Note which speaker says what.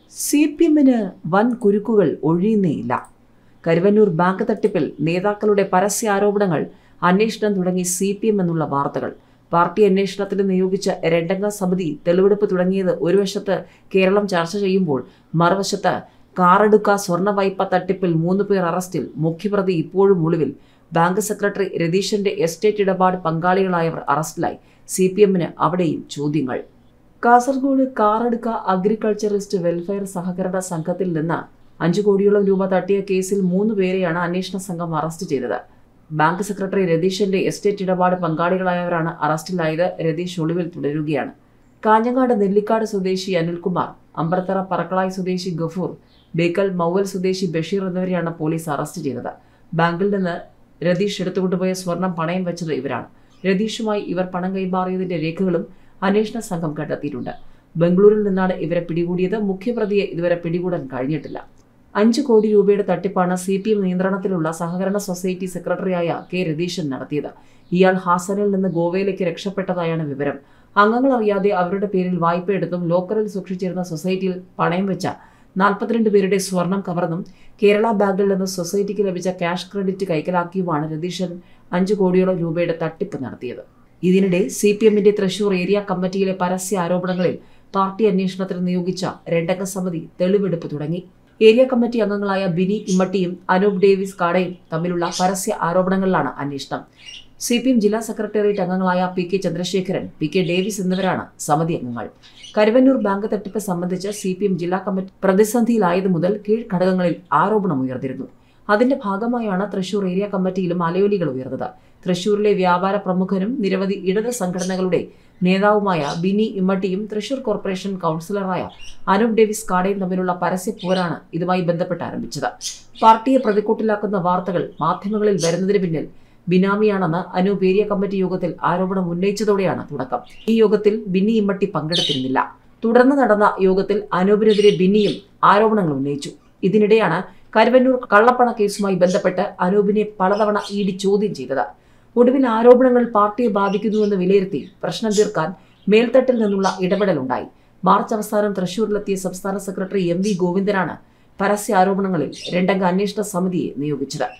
Speaker 1: C P എമ്മിന് വൻ കുരുക്കുകൾ ഒഴിയുന്നേയില്ല Karuvannur bank തട്ടിപ്പിൽ നേതാക്കളുടെ പരസ്യ ആരോപണങ്ങൾ അന്വേഷണം തുടങ്ങി സി പി എം എന്നുള്ള വാർത്തകൾ പാർട്ടി അന്വേഷണത്തിന് നിയോഗിച്ച രണ്ടംഗ സമിതി തെളിവെടുപ്പ് തുടങ്ങിയത് ഒരു വശത്ത് കേരളം ചർച്ച ചെയ്യുമ്പോൾ മറുവശത്ത് കാറെടുക്ക സ്വർണ്ണ വായ്പ തട്ടിപ്പിൽ മൂന്ന് പേർ അറസ്റ്റിൽ മുഖ്യപ്രതി ഇപ്പോഴും ഒളിവിൽ ബാങ്ക് സെക്രട്ടറി രതീശന്റെ എസ്റ്റേറ്റ് ഇടപാട് പങ്കാളികളായവർ അറസ്റ്റിലായി സി പി എമ്മിന് അവിടെയും ചോദ്യങ്ങൾ കാസർഗോഡ് കാറെടുക്ക അഗ്രികൾച്ചറിസ്റ്റ് വെൽഫെയർ സഹകരണ സംഘത്തിൽ നിന്ന് അഞ്ചു കോടിയോളം രൂപ തട്ടിയ കേസിൽ മൂന്ന് പേരെയാണ് അന്വേഷണ സംഘം അറസ്റ്റ് ചെയ്തത് ബാങ്ക് സെക്രട്ടറി രതീശന്റെ എസ്റ്റേറ്റ് ഇടപാട് പങ്കാളികളായവരാണ് അറസ്റ്റിലായത് രതീഷ് ഒളിവിൽ തുടരുകയാണ് കാഞ്ഞങ്ങാട് നെല്ലിക്കാട് സ്വദേശി അനിൽകുമാർ അമ്പലത്തറ പറക്കളായി സ്വദേശി ഗഫൂർ ബേക്കൽ മൗവൽ സ്വദേശി ബഷീർ എന്നിവരെയാണ് പോലീസ് അറസ്റ്റ് ചെയ്തത് ബാങ്കിൽ നിന്ന് രതീഷ് എടുത്തുകൊണ്ടുപോയ സ്വർണം പണയം വെച്ചത് ഇവരാണ് രതീഷുമായി ഇവർ പണം കൈമാറിയതിന്റെ രേഖകളും അന്വേഷണ സംഘം കണ്ടെത്തിയിട്ടുണ്ട് ബംഗളൂരിൽ നിന്നാണ് ഇവരെ പിടികൂടിയത് മുഖ്യപ്രതിയെ ഇതുവരെ പിടികൂടാൻ കഴിഞ്ഞിട്ടില്ല അഞ്ച് കോടി രൂപയുടെ തട്ടിപ്പാണ് സി പി എം നിയന്ത്രണത്തിലുള്ള സഹകരണ സൊസൈറ്റി സെക്രട്ടറിയായ കെ രതീശൻ നടത്തിയത് ഇയാൾ ഹാസനിൽ നിന്ന് ഗോവയിലേക്ക് രക്ഷപ്പെട്ടതായാണ് വിവരം അംഗങ്ങൾ അറിയാതെ അവരുടെ പേരിൽ വായ്പയെടുത്തും ലോക്കറിൽ സൂക്ഷിച്ചിരുന്ന സൊസൈറ്റിയിൽ പണയം വെച്ച നാൽപ്പത്തിരണ്ട് പേരുടെ സ്വർണം കവർന്നും കേരള ബാങ്കിൽ നിന്ന് സൊസൈറ്റിക്ക് ലഭിച്ച ക്യാഷ് ക്രെഡിറ്റ് കൈക്കലാക്കിയുമാണ് രതീശൻ അഞ്ചു കോടിയോളം രൂപയുടെ തട്ടിപ്പ് നടത്തിയത് ഇതിനിടെ സി പി എമ്മിന്റെ തൃശൂർ ഏരിയ കമ്മിറ്റിയിലെ പരസ്യ ആരോപണങ്ങളിൽ പാർട്ടി അന്വേഷണത്തിന് നിയോഗിച്ച രണ്ടംഗ സമിതി തെളിവെടുപ്പ് തുടങ്ങി ഏരിയ കമ്മിറ്റി അംഗങ്ങളായ ബിനി ഇമ്മട്ടിയും അനൂപ് ഡേവിസ് കാടയും തമ്മിലുള്ള പരസ്യ ആരോപണങ്ങളിലാണ് അന്വേഷണം സി പി എം ജില്ലാ സെക്രട്ടേറിയറ്റ് അംഗങ്ങളായ P K Chandrasekharan P K Davis എന്നിവരാണ് സമിതി അംഗങ്ങൾ കരുവന്നൂർ ബാങ്ക് തട്ടിപ്പ് സംബന്ധിച്ച് സി പി എം ജില്ലാ കമ്മിറ്റി പ്രതിസന്ധിയിലായത് മുതൽ കീഴ്ഘടകങ്ങളിൽ ആരോപണമുയർന്നിരുന്നു അതിന്റെ ഭാഗമായാണ് തൃശൂർ ഏരിയ കമ്മിറ്റിയിലും അലയൊലികൾ ഉയർന്നത് തൃശൂരിലെ വ്യാപാര പ്രമുഖനും നിരവധി ഇടത് സംഘടനകളുടെ നേതാവുമായ ബിനി ഇമ്മട്ടിയും തൃശൂർ കോർപ്പറേഷൻ കൗൺസിലറായ അനൂപ് ഡേവിസ് കാടയും തമ്മിലുള്ള പരസ്യ പോരാണ് ഇതുമായി ബന്ധപ്പെട്ട് ആരംഭിച്ചത് പാർട്ടിയെ പ്രതിക്കൂട്ടിലാക്കുന്ന വാർത്തകൾ മാധ്യമങ്ങളിൽ വരുന്നതിന് പിന്നിൽ ബിനാമിയാണെന്ന് അനൂപ് ഏരിയ കമ്മിറ്റി യോഗത്തിൽ ആരോപണം ഉന്നയിച്ചതോടെയാണ് തുടക്കം ഈ യോഗത്തിൽ ബിന്നി ഇമ്മട്ടി പങ്കെടുത്തിരുന്നില്ല തുടർന്ന് നടന്ന യോഗത്തിൽ അനൂപിനെതിരെ ബിന്നിയും ആരോപണങ്ങൾ ഉന്നയിച്ചു ഇതിനിടെയാണ് കരുവന്നൂർ കള്ളപ്പണ കേസുമായി ബന്ധപ്പെട്ട് അനൂപിനെ പലതവണ ഇ ഡി ചോദ്യം ചെയ്തത് ഒടുവിൽ ആരോപണങ്ങൾ പാർട്ടിയെ ബാധിക്കുന്നുവെന്ന് വിലയിരുത്തി പ്രശ്നം തീർക്കാൻ മേൽത്തട്ടിൽ നിന്നുള്ള ഇടപെടലുണ്ടായി മാർച്ച് അവസാനം തൃശൂരിലെത്തിയ സംസ്ഥാന സെക്രട്ടറി എം വി ഗോവിന്ദനാണ് പരസ്യ ആരോപണങ്ങളിൽ രണ്ടംഗ അന്വേഷണ സമിതിയെ നിയോഗിച്ചത്